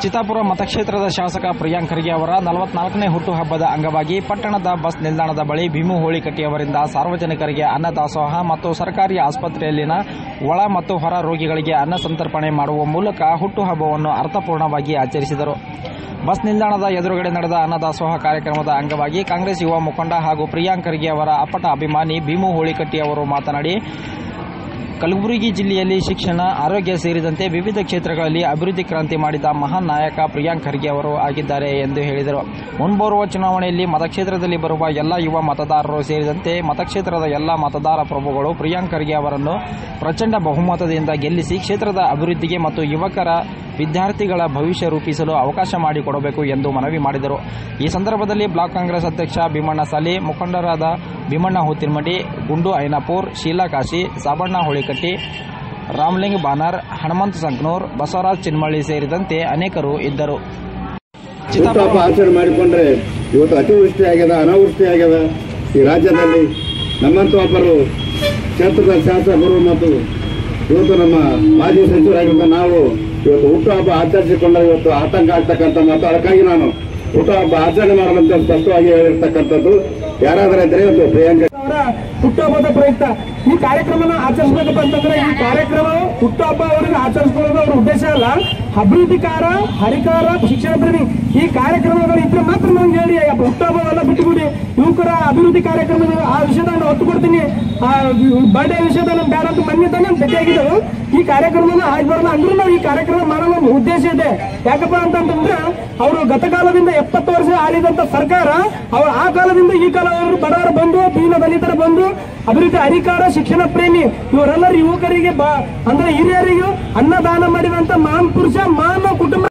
ಚಿತ್ತಾಪುರ ಮತಕ್ಷೇತ್ರದ ಶಾಸಕ ಪ್ರಿಯಾಂಕ್ ಖರ್ಗೆ ಅವರ ನಲವತ್ನಾಲ್ಕನೇ ಹುಟ್ಟುಹಬ್ಬದ ಅಂಗವಾಗಿ ಪಟ್ಟಣದ ಬಸ್ ನಿಲ್ದಾಣದ ಬಳಿ ಭೀಮು ಹೋಳಿಕಟ್ಟಿ ಅವರಿಂದ ಸಾರ್ವಜನಿಕರಿಗೆ ಅನ್ನ ದಾಸೋಹ ಮತ್ತು ಸರ್ಕಾರಿ ಆಸ್ಪತ್ರೆಯಲ್ಲಿನ ಒಳ ಮತ್ತು ಹೊರ ರೋಗಿಗಳಿಗೆ ಅನ್ನ ಸಂತರ್ಪಣೆ ಮಾಡುವ ಮೂಲಕ ಹುಟ್ಟುಹಬ್ಬವನ್ನು ಅರ್ಥಪೂರ್ಣವಾಗಿ ಆಚರಿಸಿದರು ಬಸ್ ನಿಲ್ದಾಣದ ಎದುರುಗಡೆ ನಡೆದ ಅನ್ನದಾಸೋಹ ಕಾರ್ಯಕ್ರಮದ ಅಂಗವಾಗಿ ಕಾಂಗ್ರೆಸ್ ಯುವ ಮುಖಂಡ ಹಾಗೂ ಪ್ರಿಯಾಂಕ್ ಖರ್ಗೆ ಅವರ ಅಪ್ಪಟ ಅಭಿಮಾನಿ ಭೀಮು ಹೋಳಿಕಟ್ಟಿ ಅವರು ಮಾತನಾಡಿ ಕಲಬುರಗಿ ಜಿಲ್ಲೆಯಲ್ಲಿ ಶಿಕ್ಷಣ ಆರೋಗ್ಯ ಸೇರಿದಂತೆ ವಿವಿಧ ಕ್ಷೇತ್ರಗಳಲ್ಲಿ ಅಭಿವೃದ್ಧಿ ಕ್ರಾಂತಿ ಮಾಡಿದ ಮಹಾನ್ ನಾಯಕ ಪ್ರಿಯಾಂಕ್ ಖರ್ಗೆ ಅವರು ಆಗಿದ್ದಾರೆ ಎಂದು ಹೇಳಿದರು ಮುಂಬರುವ ಚುನಾವಣೆಯಲ್ಲಿ ಮತಕ್ಷೇತ್ರದಲ್ಲಿ ಬರುವ ಎಲ್ಲ ಯುವ ಮತದಾರರು ಸೇರಿದಂತೆ ಮತಕ್ಷೇತ್ರದ ಎಲ್ಲ ಮತದಾರ ಪ್ರಭುಗಳು ಪ್ರಿಯಾಂಕ್ ಖರ್ಗೆ ಅವರನ್ನು ಪ್ರಚಂಡ ಬಹುಮತದಿಂದ ಗೆಲ್ಲಿಸಿ ಕ್ಷೇತ್ರದ ಅಭಿವೃದ್ಧಿಗೆ ಮತ್ತು ಯುವಕರ ವಿದ್ಯಾರ್ಥಿಗಳ ಭವಿಷ್ಯ ರೂಪಿಸಲು ಅವಕಾಶ ಮಾಡಿಕೊಡಬೇಕು ಎಂದು ಮನವಿ ಮಾಡಿದರು ಈ ಸಂದರ್ಭದಲ್ಲಿ ಬ್ಲಾಕ್ ಕಾಂಗ್ರೆಸ್ ಅಧ್ಯಕ್ಷ ಭೀಮಣ್ಣ ಸಾಲಿ ಮುಖಂಡರಾದ ಭೀಮಣ್ಣ ಹುತ್ತಿನಮಡಿ ಗುಂಡು ಐನಾಪುರ್ ಶೀಲಾ ಕಾಶಿ ಸಾಬಣ್ಣ ಹೋಳಿಕಟ್ಟಿ ರಾಮಲಿಂಗ್ ಬಾನರ್ ಹನುಮಂತ ಸಂಕನೂರ್ ಬಸವರಾಜ್ ಚಿನ್ಮಳ್ಳಿ ಸೇರಿದಂತೆ ಅನೇಕರು ಇದ್ದರು ಹುಟ್ಟುಹಬ್ಬ ಆಚರಣೆ ಮಾಡಿಕೊಂಡ್ರೆ ಇವತ್ತು ಅತಿವೃಷ್ಟಿ ಆಗ್ಯದ ಅನಾವೃಷ್ಟಿ ಆಗ್ಯದ ಈ ರಾಜ್ಯದಲ್ಲಿ ನಮ್ಮಂತ ಒಬ್ಬರು ಕ್ಷೇತ್ರದ ಶಾಸಕರು ಮತ್ತು ಇವತ್ತು ನಮ್ಮ ಮಾಜಿ ಸಚಿವರಾಗಿದ್ದ ನಾವು ಇವತ್ತು ಹುಟ್ಟುಹಬ್ಬ ಆಚರಿಸಿಕೊಂಡರೆ ಇವತ್ತು ಆತಂಕ ಆಗ್ತಕ್ಕಂಥ ಮತ್ತು ಅದಕ್ಕಾಗಿ ನಾನು ಹುಟ್ಟುಹಬ್ಬ ಆಚರಣೆ ಮಾಡದಂತ ಸ್ಪಷ್ಟವಾಗಿ ಹೇಳಿರ್ತಕ್ಕಂಥದ್ದು ಯಾರಾದರೂ ಇದ್ರೆ ಇವತ್ತು ಪ್ರಿಯಾಂಕ ಅವರ ಹುಟ್ಟುಹಬ್ಬದ ಪ್ರಯುಕ್ತ ಈ ಕಾರ್ಯಕ್ರಮನ ಆಚರಿಸಬೇಕಪ್ಪ ಅಂತಂದ್ರೆ ಈ ಕಾರ್ಯಕ್ರಮ ಹುಟ್ಟುಹಬ್ಬ ಅವರಿಗೆ ಆಚರಿಸ್ಕೊಳ್ಳೋದು ಅವರ ಉದ್ದೇಶ ಅಲ್ಲ ಅಭಿವೃದ್ಧಿಕಾರ ಹರಿಕಾರ ಶಿಕ್ಷಣ ಪ್ರೇಮಿ ಈ ಕಾರ್ಯಕ್ರಮಗಳು ಇದ್ರೆ ಮಾತ್ರ ನಂಗೆ ಹೇಳಿ ಅಪ್ಪ ಹುಟ್ಟುಹಬ್ಬವೆಲ್ಲ ಬಿಟ್ಟುಬಿಡಿ ಯುವಕರ ಅಭಿವೃದ್ಧಿ ಕಾರ್ಯಕ್ರಮದ ಆ ವಿಷಯದ ನಾನು ಒತ್ತು ಕೊಡ್ತೀನಿ ಆ ಬರ್ಡೇ ವಿಷಯದ ನಾನು ಬೇಡ ಅಂತ ಮೊನ್ನೆ ತಾನೇ ಭೇಟಿಯಾಗಿದ್ದು ಈ ಕಾರ್ಯಕ್ರಮನ ಆಗಿ ಬರಲ್ಲ ಅಂದ್ರೂ ನಾವು ಈ ಕಾರ್ಯಕ್ರಮ ಮಾಡೋ ಒಂದು ಉದ್ದೇಶ ಇದೆ ಯಾಕಪ್ಪ ಅಂತಂತಂದ್ರೆ ಅವರು ಗತಕಾಲದಿಂದ ಎಪ್ಪತ್ತು ವರ್ಷ ಆಳಿದಂತ ಸರ್ಕಾರ ಅವ್ರು ಆ ಕಾಲದಿಂದ ಈ ಕಾಲದವರು ಬಡವರು ಬಂದು ದೀನ ದಲಿತರ ಬಂದು ಅಭಿವೃದ್ಧಿ ಅಧಿಕಾರ ಶಿಕ್ಷಣ ಪ್ರೇಮಿ ಇವರೆಲ್ಲರೂ ಯುವಕರಿಗೆ ಬ ಅಂದ್ರೆ ಹಿರಿಯರಿಗೂ ಅನ್ನದಾನ ಮಾಡಿದಂತ ಮಹಾನ್ ಪುರುಷ ಮಾನವ ಕುಟುಂಬ